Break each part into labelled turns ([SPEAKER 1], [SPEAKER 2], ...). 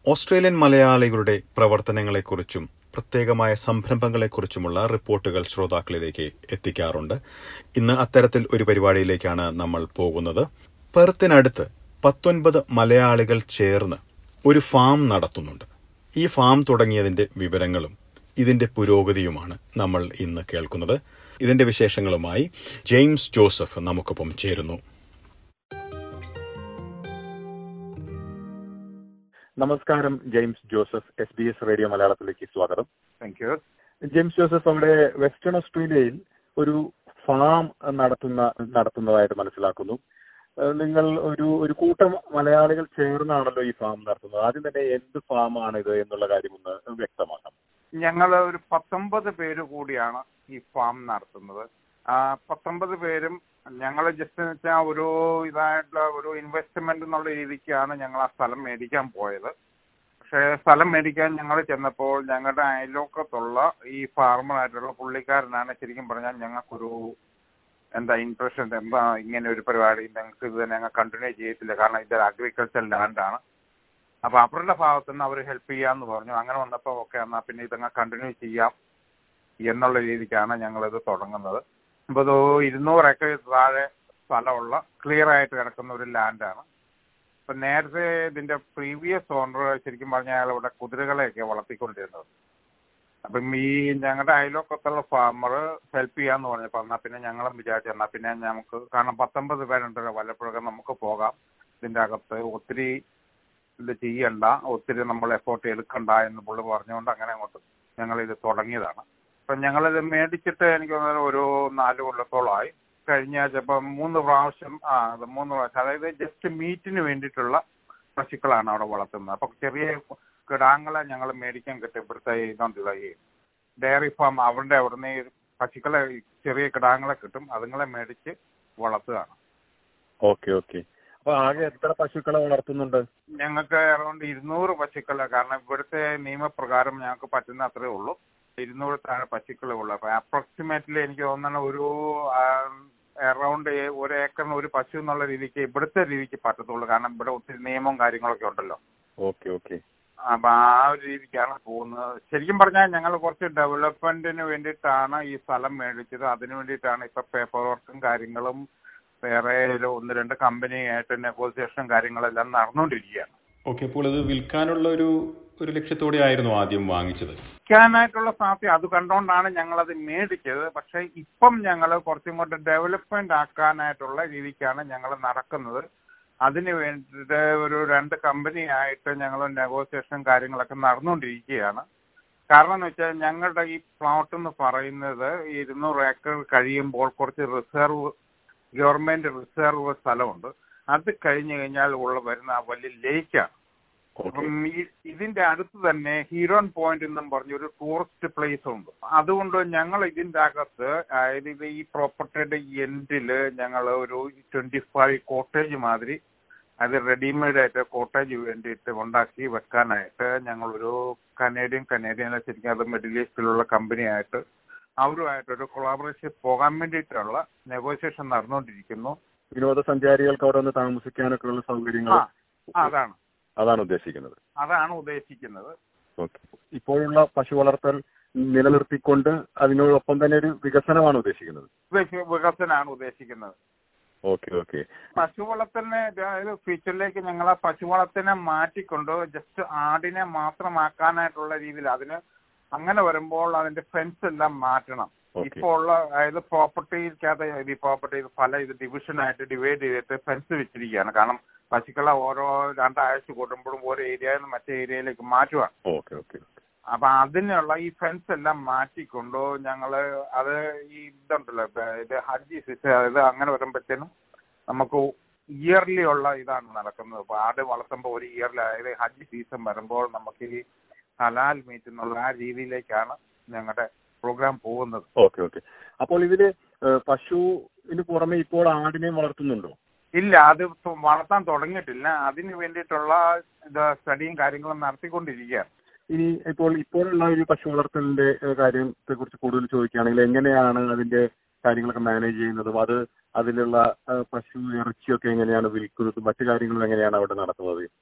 [SPEAKER 1] Australian മലയാളികളുടെ പ്രവർത്തനങ്ങളെക്കുറിച്ചും പ്രത്യേകമായ സംരംഭങ്ങളെക്കുറിച്ചുമുള്ള റിപ്പോർട്ടുകൾ ശ്രോതാക്കളിലേക്ക് എത്തിക്കാറുണ്ട് ഇന്ന് അത്തരത്തിൽ ഒരു പരിപാടിയിലേക്കാണ് നമ്മൾ പോകുന്നത് പെർത്തിനടുത്ത് പത്തൊൻപത് മലയാളികൾ ചേർന്ന് ഒരു ഫാം നടത്തുന്നുണ്ട് ഈ ഫാം തുടങ്ങിയതിന്റെ വിവരങ്ങളും ഇതിന്റെ പുരോഗതിയുമാണ് നമ്മൾ ഇന്ന് കേൾക്കുന്നത് ഇതിന്റെ വിശേഷങ്ങളുമായി ജെയിംസ് ജോസഫ് നമുക്കൊപ്പം ചേരുന്നു
[SPEAKER 2] നമസ്കാരം James Joseph S B S radio മലയാളത്തിലേക്ക് സ്വാഗതം
[SPEAKER 3] താങ്ക് യു
[SPEAKER 2] ജെയിംസ് ജോസഫ് അവിടെ വെസ്റ്റേൺ ഓസ്ട്രേലിയയിൽ ഒരു ഫാം നടത്തുന്ന നടത്തുന്നതായിട്ട് മനസ്സിലാക്കുന്നു ഏഹ് നിങ്ങൾ ഒരു ഒരു കൂട്ടം മലയാളികൾ ചേർന്നാണല്ലോ ഈ ഫാം നടത്തുന്നത് ആദ്യം തന്നെ എന്ത് ഫാമാണ് ഇത് എന്നുള്ള കാര്യം ഒന്ന് വ്യക്തമാക്കാം
[SPEAKER 3] ഞങ്ങൾ ഒരു പത്തൊമ്പത് പേര് കൂടിയാണ് ഈ ഫാം നടത്തുന്നത് ആ പത്തൊമ്പത് പേരും ഞങ്ങൾ ജസ്റ്റ് വെച്ചാൽ ഒരു ഇതായിട്ടുള്ള ഒരു ഇൻവെസ്റ്റ്മെന്റ് എന്നുള്ള രീതിക്കാണ് ഞങ്ങൾ ആ സ്ഥലം മേടിക്കാൻ പോയത് പക്ഷേ സ്ഥലം മേടിക്കാൻ ഞങ്ങൾ ചെന്നപ്പോൾ ഞങ്ങളുടെ അയൽവക്കത്തുള്ള ഈ ഫാർമറായിട്ടുള്ള പുള്ളിക്കാരനാണ് ശരിക്കും പറഞ്ഞാൽ ഞങ്ങൾക്കൊരു എന്താ ഇൻട്രസ്റ്റ് എന്താ ഇങ്ങനെ ഒരു പരിപാടി ഞങ്ങൾക്ക് ഇത് തന്നെ ഞങ്ങൾ കണ്ടിന്യൂ ചെയ്യത്തില്ല കാരണം ഇത് അഗ്രികൾച്ചർ ലാൻഡാണ് അപ്പൊ അവരുടെ ഭാഗത്തു നിന്ന് അവർ ഹെൽപ്പ് ചെയ്യാന്ന് പറഞ്ഞു അങ്ങനെ വന്നപ്പോൾ ഓക്കെ എന്നാ പിന്നെ ഇതങ്ങ് കണ്ടിന്യൂ ചെയ്യാം എന്നുള്ള രീതിക്കാണ് ഞങ്ങളിത് തുടങ്ങുന്നത് അപ്പൊ ഇത് ഇരുന്നൂറ് ഏക്കർ താഴെ സ്ഥലമുള്ള ക്ലിയർ ആയിട്ട് കിടക്കുന്ന ഒരു ലാൻഡാണ് അപ്പൊ നേരത്തെ ഇതിന്റെ പ്രീവിയസ് ഓണർ ശരിക്കും പറഞ്ഞാൽ അയാൾ ഇവിടെ കുതിരകളെയൊക്കെ വളർത്തിക്കൊണ്ടിരുന്നത് അപ്പം ഈ ഞങ്ങളുടെ അയൽവക്കത്തുള്ള ഫാമർ ഹെൽപ്പ് ചെയ്യാന്ന് പറഞ്ഞപ്പോ എന്നാ പിന്നെ ഞങ്ങളും വിചാരിച്ചു എന്നാ പിന്നെ നമുക്ക് കാരണം പത്തൊമ്പത് പേരുണ്ടല്ലോ വല്ലപ്പോഴൊക്കെ നമുക്ക് പോകാം ഇതിന്റെ അകത്ത് ഒത്തിരി ഇത് ചെയ്യണ്ട ഒത്തിരി നമ്മൾ എഫോർട്ട് എടുക്കണ്ട എന്ന് പുള്ളി പറഞ്ഞുകൊണ്ട് അങ്ങനെ അങ്ങോട്ട് ഞങ്ങൾ ഇത് തുടങ്ങിയതാണ് അപ്പം ഞങ്ങളിത് മേടിച്ചിട്ട് എനിക്ക് തോന്നുന്നു ഒരു നാല് കൊല്ലത്തോളമായി കഴിഞ്ഞ ആഴ്ച ഇപ്പം മൂന്ന് പ്രാവശ്യം ആ അത് മൂന്ന് പ്രാവശ്യം അതായത് ജസ്റ്റ് മീറ്റിന് വേണ്ടിയിട്ടുള്ള പശുക്കളാണ് അവിടെ വളർത്തുന്നത് അപ്പം ചെറിയ കിടാങ്ങളെ ഞങ്ങൾ മേടിക്കാൻ കിട്ടും ഇവിടുത്തെ ഇതുണ്ടല്ലോ ഈ ഡയറി ഫാം അവരുടെ അവിടുന്ന് ഈ പശുക്കളെ ചെറിയ കിടാങ്ങളെ കിട്ടും അതുങ്ങളെ മേടിച്ച് വളർത്തുകയാണ്
[SPEAKER 2] ഓക്കെ ഓക്കെ അപ്പൊ ആകെ എത്ര പശുക്കളെ വളർത്തുന്നുണ്ട്
[SPEAKER 3] ഞങ്ങൾക്ക് അറൗണ്ട് ഇരുന്നൂറ് പശുക്കളെ കാരണം ഇവിടുത്തെ നിയമപ്രകാരം ഞങ്ങൾക്ക് പറ്റുന്ന അത്രേ ഉള്ളൂ ഇരുന്നൂറ് താഴെ പശുക്കളേ ഉള്ളൂ അപ്പൊ അപ്രോക്സിമേറ്റ്ലി എനിക്ക് തോന്നുന്നു ഒരു അറൗണ്ട് ഒരു ഏക്കറിന് ഒരു പശു എന്നുള്ള രീതിക്ക് ഇവിടുത്തെ രീതിക്ക് പറ്റത്തുള്ളൂ കാരണം ഇവിടെ ഒത്തിരി നിയമവും കാര്യങ്ങളൊക്കെ ഉണ്ടല്ലോ
[SPEAKER 2] ഓക്കെ ഓക്കെ
[SPEAKER 3] അപ്പൊ ആ ഒരു രീതിക്കാണ് പോകുന്നത് ശരിക്കും പറഞ്ഞാൽ ഞങ്ങൾ കുറച്ച് ഡെവലപ്മെന്റിന് വേണ്ടിയിട്ടാണ് ഈ സ്ഥലം മേടിച്ചത് അതിനു വേണ്ടിയിട്ടാണ് ഇപ്പൊ പേപ്പർ വർക്കും കാര്യങ്ങളും വേറെ ഒരു ഒന്ന് രണ്ട് കമ്പനിയായിട്ട് നെഗോസിയേഷൻ കാര്യങ്ങളെല്ലാം നടന്നുകൊണ്ടിരിക്കുകയാണ്
[SPEAKER 1] ഓക്കെ അപ്പോൾ ഇത് വിൽക്കാനുള്ള ഒരു ഒരു ലക്ഷ്യത്തോടെ ആയിരുന്നു ആദ്യം വാങ്ങിച്ചത്
[SPEAKER 3] വിൽക്കാനായിട്ടുള്ള സാധ്യത അത് കണ്ടുകൊണ്ടാണ് ഞങ്ങൾ അത് മേടിച്ചത് പക്ഷെ ഇപ്പം ഞങ്ങൾ കുറച്ചും കൂടെ ഡെവലപ്മെന്റ് ആക്കാനായിട്ടുള്ള രീതിക്കാണ് ഞങ്ങൾ നടക്കുന്നത് അതിന് വേണ്ടിയിട്ട് ഒരു രണ്ട് കമ്പനി ആയിട്ട് ഞങ്ങൾ നെഗോസിയേഷൻ കാര്യങ്ങളൊക്കെ നടന്നുകൊണ്ടിരിക്കുകയാണ് കാരണം എന്ന് വെച്ചാൽ ഞങ്ങളുടെ ഈ പ്ലോട്ട് എന്ന് പറയുന്നത് ഇരുന്നൂറ് ഏക്കർ കഴിയുമ്പോൾ കുറച്ച് റിസർവ് ഗവൺമെന്റ് റിസർവ് സ്ഥലമുണ്ട് അത് കഴിഞ്ഞു കഴിഞ്ഞാൽ ഉള്ള വരുന്ന ആ വലിയ ലേക്കാണ്
[SPEAKER 2] ഓക്കെ
[SPEAKER 3] അപ്പം ഈ- ഇതിന്റെ അടുത്ത് തന്നെ ഹീറോൺ പോയിന്റ് എന്നും പറഞ്ഞ ഒരു ടൂറിസ്റ്റ് പ്ലേസ് ഉണ്ട് അതുകൊണ്ട് ഞങ്ങൾ ഇതിന്റെ അകത്ത് അതായത് ഇത് ഈ പ്രോപ്പർട്ടിയുടെ എൻഡില് ഞങ്ങൾ ഒരു ട്വന്റി ഫൈവ് കോട്ടേജ് മാതിരി അത് റെഡിമെയ്ഡ് ആയിട്ട് കോട്ടേജ് വേണ്ടിയിട്ട് ഉണ്ടാക്കി വെക്കാനായിട്ട് ഞങ്ങൾ ഒരു കനേഡിയൻ കനേഡിയൻ ശരിക്കും അത് മിഡിൽ ഈസ്റ്റിലുള്ള കമ്പനിയായിട്ട് അവരുമായിട്ടൊരു കൊളാബറേഷൻ പോകാൻ വേണ്ടിയിട്ടുള്ള നെഗോസിയേഷൻ നടന്നുകൊണ്ടിരിക്കുന്നു
[SPEAKER 2] വിനോദസഞ്ചാരികൾക്ക് അവിടെ ഒന്ന് താമസിക്കാനൊക്കെ ഉള്ള സൗകര്യങ്ങൾ
[SPEAKER 3] ആ അതാണ്
[SPEAKER 2] അതാണ് ഉദ്ദേശിക്കുന്നത്
[SPEAKER 3] അതാണ് ഉദ്ദേശിക്കുന്നത്
[SPEAKER 2] ഓക്കെ ഇപ്പോഴുള്ള പശു വളർത്തൽ നിലനിർത്തിക്കൊണ്ട് അതിനോടൊപ്പം തന്നെ ഒരു വികസനമാണ് ഉദ്ദേശിക്കുന്നത്
[SPEAKER 3] വിക- വികസനമാണ് ഉദ്ദേശിക്കുന്നത്
[SPEAKER 2] ഓക്കെ ഓക്കെ
[SPEAKER 3] പശു വളർത്തലിനെ അതായത് ഫ്യൂച്ചറിലേക്ക് ഞങ്ങൾ ആ പശു വളർത്തലിനെ മാറ്റിക്കൊണ്ട് ജസ്റ്റ് ആടിനെ മാത്രമാക്കാനായിട്ടുള്ള രീതിയിൽ അതിന് അങ്ങനെ വരുമ്പോൾ അതിന്റെ ഫെൻസ് എല്ലാം മാറ്റണം
[SPEAKER 2] ഓക്കെ
[SPEAKER 3] ഇപ്പോൾ ഉള്ള അതായത് പ്രോപ്പർട്ടിക്കകത്ത് ഈ പ്രോപ്പർട്ടി പല ഇത് ഡിവിഷനായിട്ട് ഡിവൈഡ് ചെയ്തിട്ട് ഫെൻസ് വെച്ചിരിക്കുകയാണ് കാരണം പശുക്കളെ ഓരോ രണ്ടാഴ്ച കൂടുമ്പോഴും ഓരോ ഏരിയയിൽ നിന്ന് മറ്റേ ഏരിയയിലേക്ക് മാറ്റുവാണ്
[SPEAKER 2] ഓക്കെ ഓക്കെ
[SPEAKER 3] അപ്പൊ അതിനുള്ള ഈ ഫെൻസ് എല്ലാം മാറ്റിക്കൊണ്ട് ഞങ്ങള് അത് ഈ ഇതുണ്ടല്ലോ ഇപ്പൊ ഇത് ഹജ്ജി സിസ് ഇത് അങ്ങനെ വരുമ്പോഴത്തേനും നമുക്ക് ഇയർലി ഉള്ള ഇതാണ് നടക്കുന്നത് അപ്പൊ ആട് വളർത്തുമ്പോൾ ഒരു ഇയർലി അതായത് ഹജ്ജ് സീസൺ വരുമ്പോൾ നമുക്ക് ഈ ഹലാൽ മീറ്റ് എന്നുള്ള ആ രീതിയിലേക്കാണ് ഞങ്ങളുടെ പ്രോഗ്രാം പോകുന്നത്
[SPEAKER 2] ഓക്കെ ഓക്കെ അപ്പോൾ ഇതില് ഏഹ്, പശുവിന് പുറമെ ഇപ്പോൾ ആടിനെയും വളർത്തുന്നുണ്ടോ
[SPEAKER 3] ഇല്ല അത് ഇപ്പം വളർത്താൻ തുടങ്ങിയിട്ടില്ല അതിന് വേണ്ടിയിട്ടുള്ള ഇത് സ്റ്റഡിയും കാര്യങ്ങളും നടത്തിക്കൊണ്ടിരിക്കുകയാണ്
[SPEAKER 2] ഇനി ഇപ്പോൾ ഇപ്പോഴുള്ള ഒരു പശു വളർത്തലിന്റെ ഏഹ്, കാര്യത്തെ കുറിച്ച് കൂടുതൽ ചോദിക്കുകയാണെങ്കിൽ എങ്ങനെയാണ് അതിന്റെ കാര്യങ്ങളൊക്കെ മാനേജ് ചെയ്യുന്നതും അത് അതിലുള്ള ഏഹ്, പശു ഇറച്ചിയൊക്കെ എങ്ങനെയാണ് വിൽക്കുന്നതും മറ്റു കാര്യങ്ങളും എങ്ങനെയാണ് അവിടെ നടത്തുന്നത്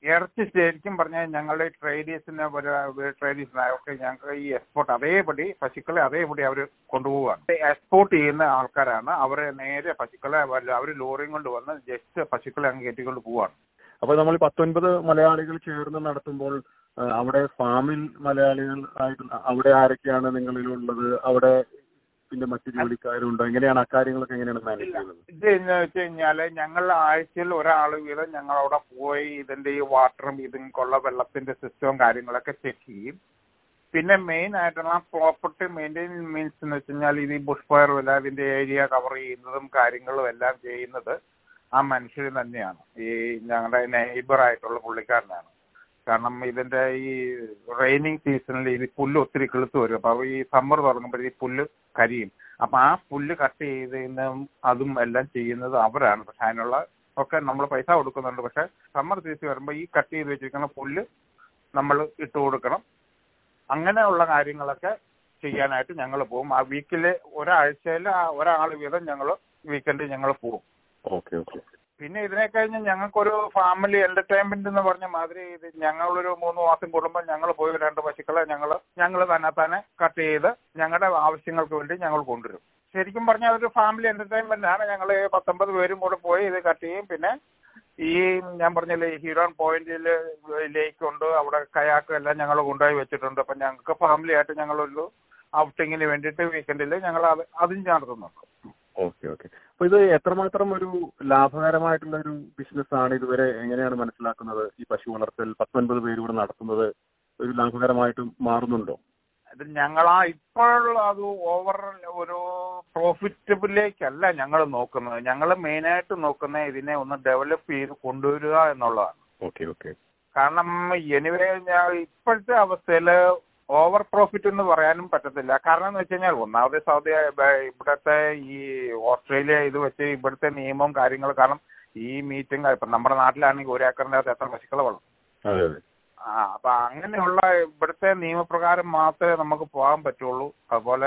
[SPEAKER 3] ഇറച്ചി ശരിക്കും പറഞ്ഞാൽ ഞങ്ങളുടെ ട്രേഡീസിന് ട്രേഡീസിന് ഒക്കെ ഞങ്ങൾക്ക് ഈ എക്സ്പോർട്ട് അതേപടി പശുക്കളെ അതേപടി അവർ കൊണ്ടുപോവുകയാണ് എക്സ്പോർട്ട് ചെയ്യുന്ന ആൾക്കാരാണ് അവരെ നേരെ പശുക്കളെ അവർ ലോറിയും കൊണ്ട് വന്ന് ജസ്റ്റ് പശുക്കളെ അങ്ങ് കയറ്റിക്കൊണ്ട് പോവാണ്
[SPEAKER 2] അപ്പൊ നമ്മൾ പത്തൊൻപത് മലയാളികൾ ചേർന്ന് നടത്തുമ്പോൾ ആ, അവിടെ ഫാമിൽ മലയാളികൾ ആയിട്ട് അവിടെ ആരൊക്കെയാണ് നിങ്ങളിലുള്ളത് അവിടെ പിന്നെ മറ്റു ജോലിക്കാരുണ്ടോ എങ്ങനെയാണ് അക്കാര്യങ്ങളൊക്കെ എങ്ങനെയാണ് മാനേജ് ചെയ്യുന്നത്
[SPEAKER 3] ഇത് എന്ന് വെച്ച് കഴിഞ്ഞാല് ഞങ്ങൾ ആഴ്ചയിൽ ഒരാൾ വീതം ഞങ്ങൾ അവിടെ പോയി ഇതിന്റെ ഈ വാട്ടറും ഇതിനുള്ള വെള്ളത്തിന്റെ സിസ്റ്റവും കാര്യങ്ങളൊക്കെ ചെക്ക് ചെയ്യും പിന്നെ മെയിൻ ആയിട്ടുള്ള പ്രോപ്പർട്ടി മെയിൻറ്റെയിൻ മീൻസ് എന്ന് വെച്ച് കഴിഞ്ഞാൽ ഇത് ഈ ബുഷ് ഫയർ എല്ലാം ഇതിന്റെ ഏരിയ കവർ ചെയ്യുന്നതും കാര്യങ്ങളും എല്ലാം ചെയ്യുന്നത് ആ മനുഷ്യർ തന്നെയാണ് ഈ ഞങ്ങളുടെ നെയ്ബർ ആയിട്ടുള്ള പുള്ളിക്കാരനാണ് കാരണം ഇതിന്റെ ഈ റെയിനിങ് സീസണിൽ ഈ പുല്ല് ഒത്തിരി കിളുത്ത് വരും അപ്പൊ ഈ സമ്മർ തുടങ്ങുമ്പോൾ ഈ പുല്ല് കരിയും അപ്പൊ ആ പുല്ല് കട്ട് ചെയ്തതും അതും എല്ലാം ചെയ്യുന്നത് അവരാണ് പക്ഷെ അതിനുള്ള ഒക്കെ നമ്മൾ പൈസ കൊടുക്കുന്നുണ്ട് പക്ഷെ സമ്മർ സീസൺ വരുമ്പോൾ ഈ കട്ട് ചെയ്ത് വെച്ചിരിക്കുന്ന പുല്ല് നമ്മൾ ഇട്ട് കൊടുക്കണം അങ്ങനെയുള്ള കാര്യങ്ങളൊക്കെ ചെയ്യാനായിട്ട് ഞങ്ങൾ പോകും ആ വീക്കില് ഒരാഴ്ചയിൽ ഒരാൾ വീതം ഞങ്ങൾ വീക്കെൻഡ് ഞങ്ങൾ പോകും
[SPEAKER 2] ഓക്കെ ഓക്കെ
[SPEAKER 3] പിന്നെ ഇതിനെ കഴിഞ്ഞ് ഞങ്ങൾക്കൊരു ഫാമിലി എന്റർടൈൻമെന്റ് എന്ന് പറഞ്ഞ മാതിരി ഇത് ഞങ്ങളൊരു മൂന്ന് മാസം കൂടുമ്പോൾ ഞങ്ങൾ പോയി രണ്ട് പശുക്കളെ ഞങ്ങൾ ഞങ്ങൾ തന്നെ തന്നെ കട്ട് ചെയ്ത് ഞങ്ങളുടെ ആവശ്യങ്ങൾക്ക് വേണ്ടി ഞങ്ങൾ കൊണ്ടുവരും ശരിക്കും പറഞ്ഞാൽ ഒരു ഫാമിലി എന്റർടൈൻമെന്റ് ആണ് ഞങ്ങൾ പത്തൊമ്പത് പേരും കൂടെ പോയി ഇത് കട്ട് ചെയ്യും പിന്നെ ഈ ഞാൻ പറഞ്ഞില്ലേ ഈ ഹീറോൺ പോയിന്റിൽ ലേക്ക് ഉണ്ട് അവിടെ കയാക്ക് എല്ലാം ഞങ്ങൾ കൊണ്ടുപോയി വെച്ചിട്ടുണ്ട് അപ്പൊ ഞങ്ങൾക്ക് ഫാമിലി ആയിട്ട് ഞങ്ങളൊരു ഔട്ടിങ്ങിന് വേണ്ടിയിട്ട് വീക്കെൻഡിൽ ഞങ്ങൾ അത് അതും നടത്തുന്നുണ്ട്
[SPEAKER 2] ഓക്കെ ഓക്കെ അപ്പൊ ഇത് എത്രമാത്രം ഒരു ലാഭകരമായിട്ടുള്ള ഒരു ബിസിനസ് ആണ് ഇതുവരെ എങ്ങനെയാണ് മനസ്സിലാക്കുന്നത് ഈ പശു വളർത്തൽ പത്തൊൻപത് പേര് കൂടെ നടത്തുന്നത് ഒരു ലാഭകരമായിട്ട് മാറുന്നുണ്ടോ
[SPEAKER 3] ഇത് ഞങ്ങളാ ഇപ്പോഴുള്ള അത് ഓവർ ഒരു പ്രോഫിറ്റബിളിലേക്കല്ല ഞങ്ങൾ നോക്കുന്നത് ഞങ്ങൾ മെയിനായിട്ട് നോക്കുന്നത് ഇതിനെ ഒന്ന് ഡെവലപ്പ് ചെയ്ത് കൊണ്ടുവരിക എന്നുള്ളതാണ്
[SPEAKER 2] ഓക്കെ ഓക്കെ
[SPEAKER 3] കാരണം എനിവേ ഞാൻ ഇപ്പോഴത്തെ അവസ്ഥയിൽ ഓവർ പ്രോഫിറ്റ് എന്ന് പറയാനും പറ്റത്തില്ല കാരണം എന്ന് വെച്ച് കഴിഞ്ഞാൽ ഒന്നാമത് സൗദി അറേബ്യ- ഇവിടുത്തെ ഈ ഓസ്ട്രേലിയ ഇത് വെച്ച് ഇവിടുത്തെ നിയമവും കാര്യങ്ങളും കാരണം ഈ മീറ്റിംഗ് ഇപ്പൊ നമ്മുടെ നാട്ടിലാണെങ്കിൽ ഒരു ഏക്കറിന്റെ അകത്ത് എത്ര പശുക്കളെ വളർത്തും
[SPEAKER 2] അതെ അതെ
[SPEAKER 3] ആ അപ്പൊ അങ്ങനെയുള്ള ഇവിടുത്തെ നിയമപ്രകാരം മാത്രമേ നമുക്ക് പോകാൻ പറ്റുള്ളൂ അതുപോലെ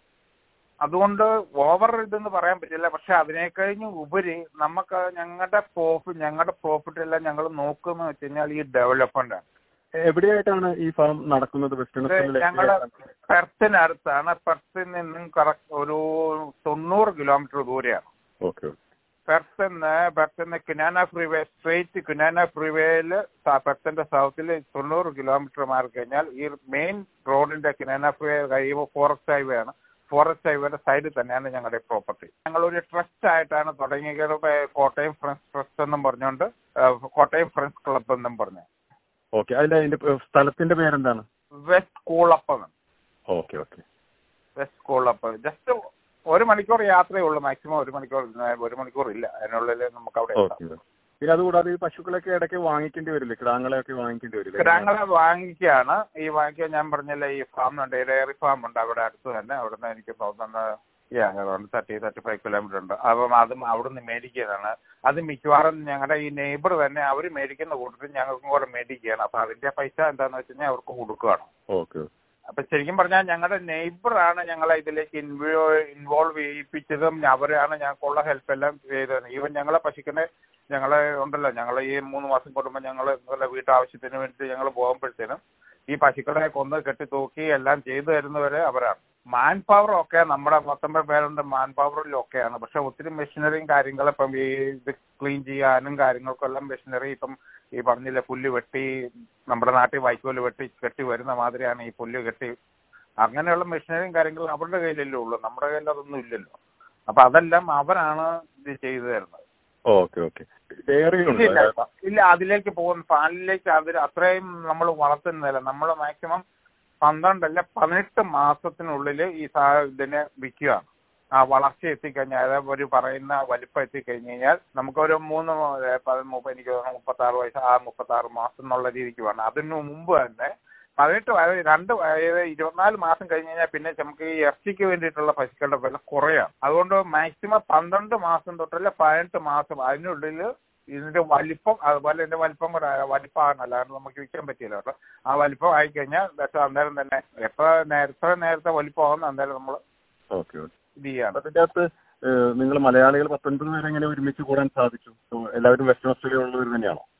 [SPEAKER 3] അതുകൊണ്ട് ഓവർ ഇതെന്ന് പറയാൻ പറ്റില്ല പക്ഷെ അതിനെ കഴിഞ്ഞ് ഉപരി നമുക്ക് ഞങ്ങളുടെ പ്രോഫിറ്റ് ഞങ്ങളുടെ പ്രോഫിറ്റ് എല്ലാം ഞങ്ങൾ നോക്കുന്ന വെച്ച് കഴിഞ്ഞാൽ ഈ ഡെവലപ്മെന്റ് ആണ്
[SPEAKER 2] എവിടെയായിട്ടാണ് ഈ ഫാം നടക്കുന്നത് വെസ്റ്റേൺ
[SPEAKER 3] ഇത് ഞങ്ങള് പെർത്തിനടുത്താണ് പെർത്തിൽ നിന്നും കറക്റ്റ് ഒരു തൊണ്ണൂറ് കിലോമീറ്റർ ദൂരെയാണ്
[SPEAKER 2] ഓക്കെ
[SPEAKER 3] പെർത്തന്ന് പെർത്തന്ന് കിനാന ഫ്രീവേ സ്ട്രേറ്റ് കിനാന ഫ്രീവേയില് പെർത്തന്റെ സൗത്തിൽ തൊണ്ണൂറ് കിലോമീറ്റർ മാറി കഴിഞ്ഞാൽ ഈ മെയിൻ റോഡിന്റെ കിനാന ഫ്രീവേ കഴിയുമ്പോൾ ഫോറസ്റ്റ് ഹൈവേ ആണ് ഫോറസ്റ്റ് ഹൈവേയുടെ സൈഡിൽ തന്നെയാണ് ഞങ്ങളുടെ പ്രോപ്പർട്ടി ഞങ്ങൾ ഒരു ട്രസ്റ്റ് ആയിട്ടാണ് തുടങ്ങിയത് ഇപ്പൊ കോട്ടയം ഫ്രണ്ട്സ് ട്രസ്റ്റ് എന്നും പറഞ്ഞുകൊണ്ട് ഏഹ്, കോട്ടയം ഫ്രണ്ട്സ് ക്ലബ് എന്നും പറഞ്ഞു
[SPEAKER 2] ഓക്കെ അതിന്റെ അതിന്റെ സ്ഥലത്തിന്റെ പേരെന്താണ്
[SPEAKER 3] West Coolup
[SPEAKER 2] okay okay
[SPEAKER 3] West Coolup just ഒരു മണിക്കൂർ യാത്രയേ ഉള്ളൂ മാക്സിമം ഒരു മണിക്കൂർ ഒരു മണിക്കൂർ ഇല്ല അതിനുള്ളിൽ നമുക്ക് അവിടെ എത്താം.
[SPEAKER 2] ഓക്കെ പിന്നെ അതുകൂടാതെ ഈ പശുക്കളൊക്കെ ഇടയ്ക്ക് വാങ്ങിക്കേണ്ടി വരില്ലേ കിടാങ്ങളെയൊക്കെ വാങ്ങിക്കേണ്ടി വരില്ലേ
[SPEAKER 3] കിടാങ്ങളെ വാങ്ങിക്കുകയാണ് ഈ വാങ്ങിക്കാൻ ഞാൻ പറഞ്ഞില്ല ഈ ഫാം ഉണ്ട് ഡയറി ഫാം ഉണ്ട് അവിടെ അടുത്ത് തന്നെ അവിടുന്ന് എനിക്ക് തോന്നുന്ന തേർട്ടി തേർട്ടി ഫൈവ് കിലോമീറ്റർ ഉണ്ട് അപ്പം അതും അവിടുന്ന് മേടിക്കുന്നതാണ് അത് മിക്കവാറും ഞങ്ങളുടെ ഈ നെയ്ബർ തന്നെ അവർ മേടിക്കുന്ന കൂട്ടത്തിൽ ഞങ്ങൾക്കും കൂടെ മേടിക്കുകയാണ് അപ്പൊ അതിന്റെ പൈസ എന്താന്ന് വെച്ച് കഴിഞ്ഞാൽ അവർക്ക് കൊടുക്കുകയാണ്
[SPEAKER 2] ഓക്കെ
[SPEAKER 3] അപ്പൊ ശരിക്കും പറഞ്ഞാൽ ഞങ്ങളുടെ നെയ്ബർ ആണ് ഞങ്ങളെ ഇതിലേക്ക് ഇൻവോ ഇൻവോൾവ് ചെയ്യിപ്പിച്ചതും അവരാണ് ഞങ്ങൾക്കുള്ള ഹെൽപ്പ് എല്ലാം ചെയ്തത് ഈവൻ ഞങ്ങളെ പശുക്കനെ ഞങ്ങളെ ഉണ്ടല്ലോ ഞങ്ങൾ ഈ മൂന്ന് മാസം കൂടുമ്പോൾ ഞങ്ങൾ വീട്ടാവശ്യത്തിന് വേണ്ടി ഞങ്ങൾ പോകുമ്പോഴത്തേനും ഈ പശുക്കളെ കൊന്ന് കെട്ടി തൂക്കി എല്ലാം ചെയ്തു തരുന്നവരെ അവരാണ് മാൻ പവർ ഒക്കെ നമ്മുടെ പത്തൊമ്പത് പേരുണ്ട് മാൻ പവറിലും ഒക്കെയാണ് പക്ഷെ ഒത്തിരി മെഷീനറിയും കാര്യങ്ങളും ഇപ്പം ഈ ഇത് ക്ലീൻ ചെയ്യാനും കാര്യങ്ങൾക്കും എല്ലാം മെഷീനറി ഇപ്പം ഈ പറഞ്ഞില്ല പുല്ല് വെട്ടി നമ്മുടെ നാട്ടിൽ വൈക്കോല് വെട്ടി കെട്ടി വരുന്ന മാതിരിയാണ് ഈ പുല്ല് കെട്ടി അങ്ങനെയുള്ള മെഷീനറിയും കാര്യങ്ങളും അവരുടെ കയ്യിലല്ലേ ഉള്ളൂ നമ്മുടെ കയ്യിൽ അതൊന്നും ഇല്ലല്ലോ അപ്പൊ അതെല്ലാം അവരാണ് ഇത് ചെയ്തു തരുന്നത്
[SPEAKER 2] ഓക്കെ ഓക്കെ ഡയറി ഉണ്ട്
[SPEAKER 3] ഇല്ല ഇല്ല അതിലേക്ക് പോകുന്ന പാലിലേക്ക് അതിൽ അത്രയും നമ്മൾ വളർത്തുന്നില്ല നമ്മൾ മാക്സിമം പന്ത്രണ്ടല്ല പതിനെട്ട് മാസത്തിനുള്ളിൽ ഈ സാ- ഇതിനെ വിൽക്കുകയാണ് ആ വളർച്ച എത്തിക്കഴിഞ്ഞാൽ അതായത് ഒരു പറയുന്ന വലിപ്പം എത്തിക്കഴിഞ്ഞ് കഴിഞ്ഞാൽ നമുക്കൊരു മൂന്ന് ഏ, പതി- മുപ്പ- എനിക്ക് തോന്നുന്നു മുപ്പത്തി ആറ് വയസ്സ് ആ മുപ്പത്തി ആറ് മാസം എന്നുള്ള രീതിക്ക് വേണം അതിനു മുമ്പ് തന്നെ പതിനെട്ട് വയ- രണ്ട് വയ- ഇരുപത്തിനാല് മാസം കഴിഞ്ഞ് കഴിഞ്ഞാൽ പിന്നെ നമുക്ക് ഈ ഇറച്ചിക്ക് വേണ്ടിയിട്ടുള്ള പശുക്കളുടെ വില കുറയാണ് അതുകൊണ്ട് മാക്സിമം പന്ത്രണ്ട് മാസം തൊട്ടല്ല പതിനെട്ട് മാസം അതിനുള്ളിൽ ഇതിന്റെ വലിപ്പം അതുപോലെ ഇതിന്റെ വലിപ്പം കൂടെ ആ- വലിപ്പമാണ് അല്ലാണ്ട് നമുക്ക് വിൽക്കാൻ പറ്റില്ല കേട്ടോ ആ വലിപ്പം ആയിക്കഴിഞ്ഞാൽ പക്ഷെ അന്നേരം തന്നെ എപ്പോ നേരത്തെ നേരത്തെ വലിപ്പമാകുന്ന അന്നേരം നമ്മൾ
[SPEAKER 2] ഓക്കെ ഓക്കെ
[SPEAKER 3] ഇത് ചെയ്യാണ്
[SPEAKER 2] അതിന്റെ അകത്ത് നിങ്ങൾ മലയാളികൾ പത്തൊൻപത് പേരെ എങ്ങനെ ഒരുമിച്ച് കൂടാൻ സാധിച്ചു So, എല്ലാവരും വെസ്റ്റേൺ ഓസ്ട്രേലിയ ഉള്ളവർ തന്നെയാണോ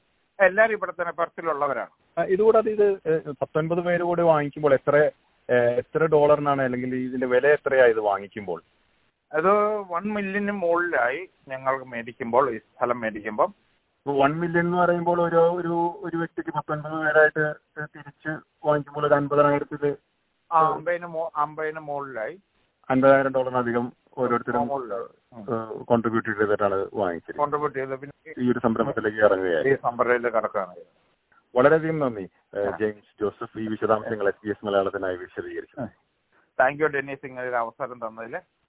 [SPEAKER 3] എല്ലാവരും ഇവിടെ തന്നെ പെർത്തിലുള്ളവരാണ്
[SPEAKER 2] ആ, ഇതുകൂടാതെ ഇത് ഏഹ്, പത്തൊൻപത് പേര് കൂടി വാങ്ങിക്കുമ്പോൾ എത്ര ഏഹ്, എത്ര ഡോളറിനാണ് അല്ലെങ്കിൽ ഇതിന്റെ വില എത്രയാ ഇത് വാങ്ങിക്കുമ്പോൾ
[SPEAKER 3] അത് വൺ മില്യന് മുകളിലായി ഞങ്ങൾ മേടിക്കുമ്പോൾ ഈ സ്ഥലം മേടിക്കുമ്പോൾ
[SPEAKER 2] വൺ മില്യൺ എന്ന് പറയുമ്പോൾ ഒരു ഒരു ഒരു വ്യക്തിക്ക് പത്തൊൻപത് പേരായിട്ട് തിരിച്ച് വാങ്ങിക്കുമ്പോൾ ഒരു അൻപതിനായിരത്തിൽ
[SPEAKER 3] ആ അമ്പതിന് മോ- അമ്പതിന് മുകളിലായി
[SPEAKER 2] അൻപതിനായിരം ഡോളറിനധികം ഓരോരുത്തരും
[SPEAKER 3] മുകളിലായി
[SPEAKER 2] കോൺട്രിബ്യൂട്ട് ചെയ്തിട്ടാണ് വാങ്ങിച്ചത്
[SPEAKER 3] കോൺട്രിബ്യൂട്ട് ചെയ്ത് പിന്നെ
[SPEAKER 2] ഈ ഒരു സംരംഭത്തിലേക്ക് ഇറങ്ങുകയായി
[SPEAKER 3] ഈ സംഭരയിൽ കിടക്കുകയാണ്
[SPEAKER 2] വളരെയധികം നന്ദി ഏഹ്, ജെയിംസ് ജോസഫ് ഈ വിശദാംശങ്ങൾ എസ് ബി എസ് മലയാളത്തിനായി വിശദീകരിച്ചു
[SPEAKER 3] താങ്ക് യു ഡെന്നീസ് ഇങ്ങനെ ഒരു അവസരം തന്നതിൽ